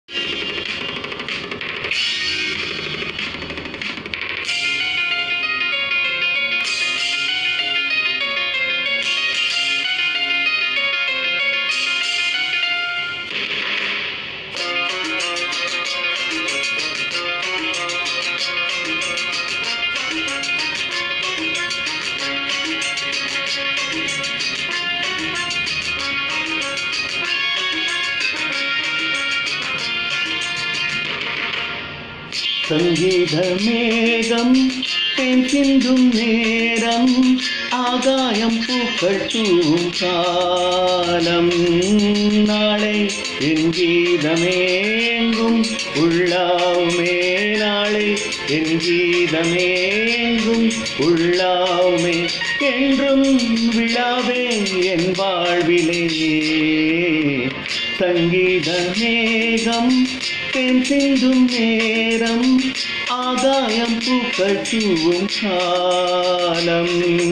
சங்கீத மேகம் பெண் சிந்தும் நேரம் ஆகாயம் பூக்கள் தூவும் காலம் நாளை என் கீதமேங்கும் உள்ளாவுமே நாளை என் கீதமேங்கும் உள்ளாவுமே என்றும் விழாவே என் வாழ்விலே சங்கீத மேகம் பெண் சிந்தும் நேரம் ஆகாயம் பூக்கள் தூவும் காலம்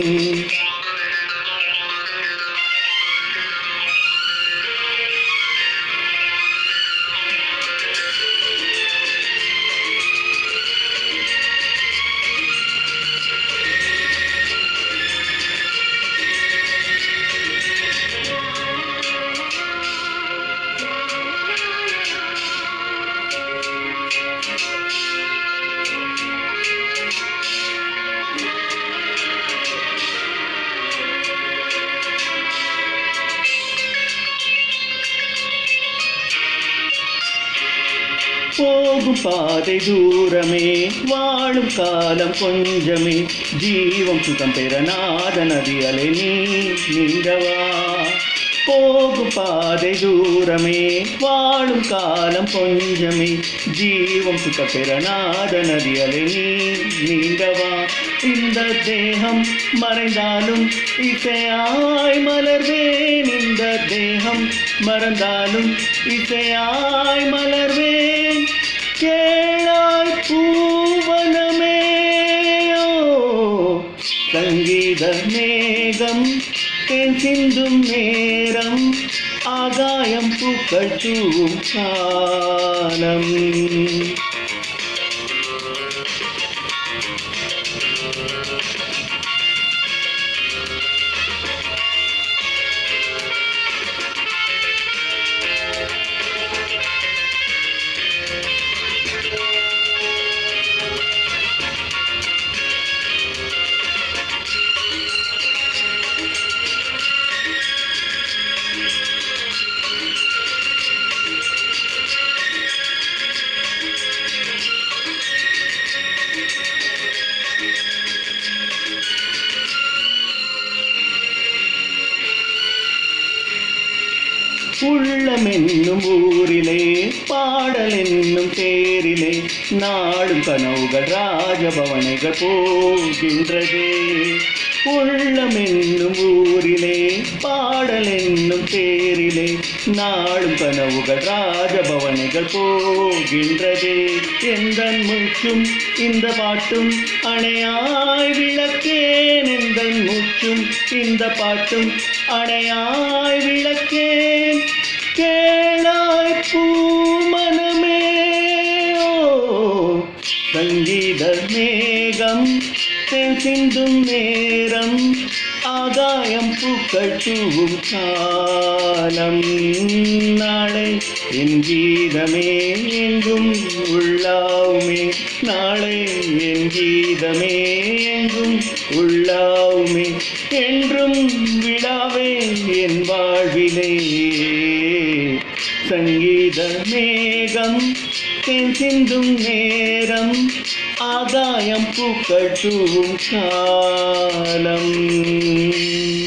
போகும் பாதை தூரமே வாழும் காலம் கொஞ்சமே ஜீவம் சுகம் பெற நாத நதி அலை நீ நீண்டவா போகும் பாதை தூரமே வாழும் காலம் கொஞ்சமே ஜீவம் சுக பெற நாத நதி அலை நீ நீண்டவா இந்த தேகம் மறைந்தாலும் இசையாய் மலர்வேன் இந்த தேகம் மறந்தாலும் இசையாய் மலர்வேன் கேளாய் பூவனமேயோ சங்கீத மேகம் தேன் சிந்தும் நேரம் ஆகாயம் பூக்கள் தூவும் காலம் உள்ளம் என்னும் ஊரிலே பாடல் என்னும் தேரிலே நாடும் கனவுகள் ராஜபவனைகள் போகின்றதே உள்ளம் என்னும் ஊரிலே பாடல் என்னும் தேரிலே நாடும் கனவுகள் ராஜபவனைகள் போகின்றதே எந்த மூச்சும் இந்த பாட்டும் அணையாய் விளக்கேன் எந்த மூச்சும் இந்த பாட்டும் அணையாய் விளக்கேன் கேளாய் பூமனமே ஓ சங்கீத மேகம் தேன் சிந்தும் நேரம் ஆகாயம் பூக்கள் தூவும் காலம் நாளை என் கீதமே எங்கும் உள்ளாவுமே நாளை என் கீதமே எங்கும் உள்ளாவுமே என்றும் விழாவே என் வாழ்விலே சங்கீத மேகம் தேன் சிந்தும் நேரம் ஆகாயம் பூக்கள் தூவும் காலம்